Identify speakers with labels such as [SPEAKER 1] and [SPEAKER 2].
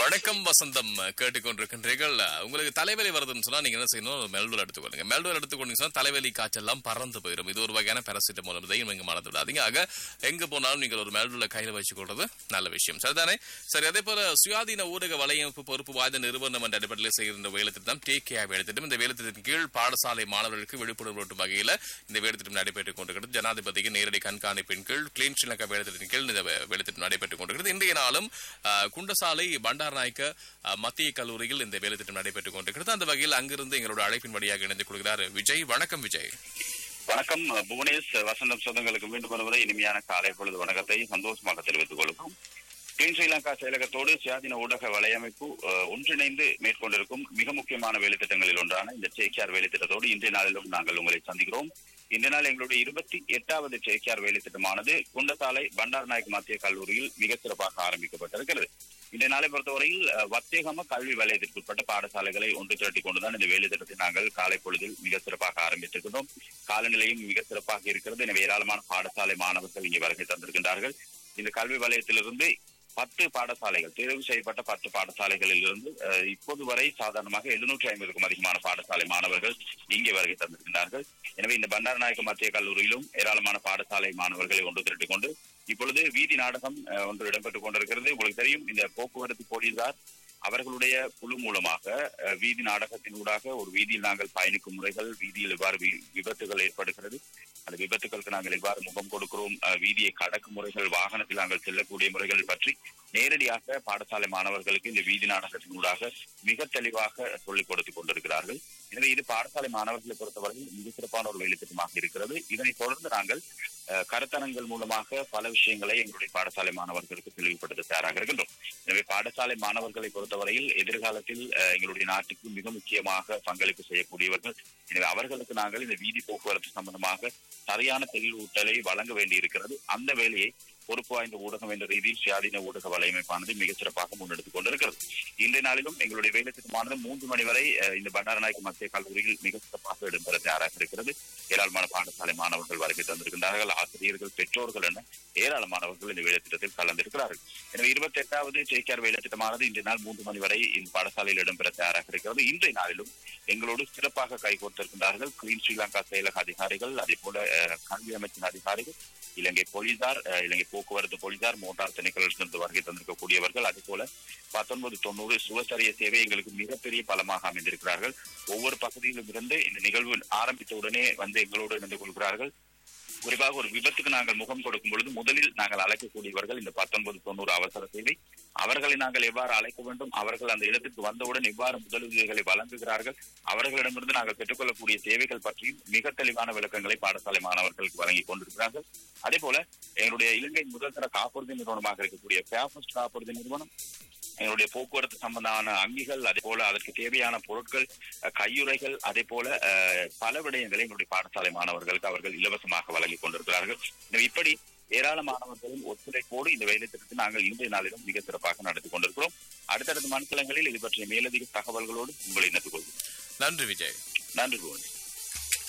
[SPEAKER 1] வணக்கம் வசந்தம் கேட்டுக்கொண்டிருக்கின்றீர்கள் உங்களுக்கு தலைவலி வருதுன்னு சொன்னா நீங்க என்ன செய்யணும் மெல்டோல் எடுத்துக்கொள்ளுங்க மெல்டோல் எடுத்துக்கொண்டீங்க சொன்னா தலைவலி காய்ச்சல்லாம் பறந்து போயிடும் இது ஒரு வகையான பேராசிட்டமால் இதையும் நீங்க மறந்து விடாதீங்க ஆக எங்க போனாலும் நீங்கள் ஒரு மெல்டோல கையில வச்சுக்கொள்றது நல்ல விஷயம் சரிதானே சரி அதே போல சுயாதீன ஊடக வலையமைப்பு பொறுப்பு வாய்ந்த நிறுவனம் என்ற அடிப்படையில் செய்கின்ற வேலை திட்டம் டேகே வேலை திட்டம் இந்த வேலை திட்டத்தின் கீழ் பாடசாலை மாணவர்களுக்கு விழிப்புணர்வு ஊட்டும் வகையில் இந்த வேலை திட்டம் நடைபெற்றுக் கொண்டிருக்கிறது ஜனாதிபதிக்கு நேரடி கண்காணிப்பின் கீழ் கிளீன் ஸ்ரீலங்கா வேலை திட்டத்தின் கீழ் இந்த வே- வேலை திட்டம் நடைபெற்றுக் கொண்டிருக்கிறது இன்றைய நாளும் அஹ், குண்டசாலை பண்டாரநாயக்க அஹ், மத்திய கல்லூரியில் இந்த வேலை திட்டம் நடைபெற்றுக் கொண்டிருக்கிறது அந்த வகையில் அங்கிருந்து எங்களோட அழைப்பின் வழியாக இணைந்து கொள்கிறார் விஜய் வணக்கம் விஜய்
[SPEAKER 2] வணக்கம் புவனேஷ் வசந்தம் சொந்தங்களுக்கு மீண்டும் ஒருமுறை இனிமையான காலை பொழுது வணக்கத்தை சந்தோஷமாக தெரிவித்துக் கொள்கிறோம் கிளீன் ஸ்ரீலங்கா செயலகத்தோடு சுயாதீன ஊடக வலையமைப்பு அஹ், ஒன்றிணைந்து மேற்கொண்டிருக்கும் மிக முக்கியமான வேலைத்திட்டங்களில் ஒன்றான இந்த சேக்கியார் வேலைத்திட்டத்தோடு இன்றைய நாளிலும் நாங்கள் உங்களை சந்திக்கிறோம் இந்த நாள் எங்களுடைய இருபத்தி எட்டாவது சேக்கியார் வேலைத்திட்டமானது குண்டசாலை பண்டாரநாயக் மத்திய கல்லூரியில் மிக சிறப்பாக ஆரம்பிக்கப்பட்டிருக்கிறது இந்த நாளை பொறுத்தவரையில் அஹ், வத்தேகம கல்வி வலயத்திற்குட்பட்ட பாடசாலைகளை ஒன்று திரட்டி கொண்டுதான் இந்த வேலை திட்டத்தை நாங்கள் காலை பொழுதில் மிக சிறப்பாக ஆரம்பித்திருக்கிறோம் காலநிலையும் மிக சிறப்பாக இருக்கிறது எனவே ஏராளமான பாடசாலை மாணவர்கள் இங்கே வருகை தந்திருக்கின்றார்கள் இந்த கல்வி வலயத்திலிருந்து பத்து பாடசாலைகள் தேர்வு செய்யப்பட்ட பத்து பாடசாலைகளில் இருந்து அஹ், இப்போது வரை சாதாரணமாக எழுநூற்றி ஐம்பதுக்கும் அதிகமான பாடசாலை மாணவர்கள் இங்கே வருகை தந்திருக்கின்றார்கள் எனவே இந்த பண்டாரநாயக்க மத்திய கல்லூரியிலும் ஏராளமான பாடசாலை மாணவர்களை ஒன்று திரட்டிக் கொண்டு இப்பொழுது வீதி நாடகம் அஹ், ஒன்று இடம்பெற்றுக் கொண்டிருக்கிறது உங்களுக்கு தெரியும் இந்த போக்குவரத்து போலீசார் அவர்களுடைய குழு மூலமாக அஹ், வீதி நாடகத்தினூடாக ஒரு வீதியில் நாங்கள் பயணிக்கும் முறைகள் வீதியில் எவ்வாறு வி- விபத்துகள் ஏற்படுகிறது அந்த விபத்துகளுக்கு நாங்கள் எவ்வாறு முகம் கொடுக்கிறோம் அஹ், வீதியை கடக்கும் முறைகள் வாகனத்தில் நாங்கள் செல்லக்கூடிய முறைகள் பற்றி நேரடியாக பாடசாலை மாணவர்களுக்கு இந்த வீதி நாடகத்தினூடாக மிக தெளிவாக சொல்லிக் கொடுத்துக் கொண்டிருக்கிறார்கள் எனவே இது பாடசாலை மாணவர்களை பொறுத்தவரையில் மிக சிறப்பான ஒரு வேலைத்திட்டமாக இருக்கிறது இதனைத் தொடர்ந்து நாங்கள் அஹ், கருத்தரங்கள் மூலமாக பல விஷயங்களை எங்களுடைய பாடசாலை மாணவர்களுக்கு தெளிவுபடுத்த தயாராக இருக்கின்றோம் எனவே பாடசாலை மாணவர்களை பொறுத்தவரையில் எதிர்காலத்தில் அஹ், எங்களுடைய நாட்டுக்கு மிக முக்கியமாக பங்களிப்பு செய்யக்கூடியவர்கள் எனவே அவர்களுக்கு நாங்கள் இந்த வீதி போக்குவரத்து சம்பந்தமாக சரியான தெளிவூட்டலை வழங்க வேண்டியிருக்கிறது அந்த வேலையை பொறுப்பு வாய்ந்த ஊடகம் என்ற ரீதியில் சுயாதீன ஊடக வலையமைப்பானது மிக சிறப்பாக முன்னெடுத்துக் கொண்டிருக்கிறது இன்றைய நாளிலும் எங்களுடைய வேலை திட்டமானது மூன்று மணி வரை அஹ், இந்த பண்டாரநாயக்க மத்திய கல்லூரியில் மிக சிறப்பாக இடம்பெற தயாராக இருக்கிறது ஏராளமான பாடசாலை மாணவர்கள் வருகை தந்திருக்கின்றார்கள் ஆசிரியர்கள் பெற்றோர்கள் என ஏராளமானவர்கள் இந்த வேலை திட்டத்தில் கலந்திருக்கிறார்கள் எனவே இருபத்தி எட்டாவது ஜேகேஆர் வேலை திட்டமானது இன்றைய நாள் மூன்று மணி வரை இந்த பாடசாலையில் இடம்பெற தயாராக இருக்கிறது இன்றைய நாளிலும் எங்களோடு சிறப்பாக கைகோர்த்திருக்கின்றார்கள் கிளீன் ஸ்ரீலங்கா செயலக அதிகாரிகள் அதே போல அஹ், கல்வி அமைச்சின் அதிகாரிகள் இலங்கை போலீசார் அஹ், இலங்கை போக்குவரத்து போலீசார் மோட்டார் திணைக்களத்திலிருந்து வருகை தந்திருக்கக்கூடியவர்கள் அதே போல பத்தொன்பது தொண்ணூறு சுவசரிய சேவை எங்களுக்கு மிகப்பெரிய பலமாக அமைந்திருக்கிறார்கள் ஒவ்வொரு பகுதியிலும் இருந்து இந்த நிகழ்வு ஆரம்பித்த உடனே வந்து எங்களோடு இணைந்து கொள்கிறார்கள் குறிப்பாக ஒரு விபத்துக்கு நாங்கள் முகம் கொடுக்கும் பொழுது முதலில் நாங்கள் அழைக்கக்கூடியவர்கள் இந்த பத்தொன்பது தொண்ணூறு அவசர சேவை அவர்களை நாங்கள் எவ்வாறு அழைக்க வேண்டும் அவர்கள் அந்த இடத்துக்கு வந்தவுடன் எவ்வாறு முதலுதவிகளை வழங்குகிறார்கள் அவர்களிடமிருந்து நாங்கள் பெற்றுக்கொள்ளக்கூடிய சேவைகள் பற்றியும் மிக தெளிவான விளக்கங்களை பாடசாலை மாணவர்களுக்கு வழங்கி கொண்டிருக்கிறார்கள் அதே போல எங்களுடைய இலங்கை முதல்தர காப்புறுதி நிறுவனமாக இருக்கக்கூடிய ஃபேஃபஸ்ட் காப்புறுதி நிறுவனம் எங்களுடைய போக்குவரத்து சம்பந்தமான அங்கிகள் அதே போல அதற்கு தேவையான பொருட்கள் அஹ், கையுறைகள் அதே போல அஹ், பல விடயங்களை எங்களுடைய பாடசாலை மாணவர்களுக்கு அவர்கள் இலவசமாக வழங்கி கொண்டிருக்கிறார்கள் எனவே இப்படி ஏராளமானவர்களின் ஒத்துழைப்போடு இந்த வேலை திட்டத்தை நாங்கள் இன்றைய நாளிலும் மிக சிறப்பாக நடத்தி கொண்டிருக்கிறோம் அடுத்தடுத்த மண்கலங்களில் இது பற்றிய மேலதிக தகவல்களோடு உங்களை இணைத்துக் கொள்கிறோம்
[SPEAKER 1] நன்றி விஜய்
[SPEAKER 2] நன்றி புவனேஷ்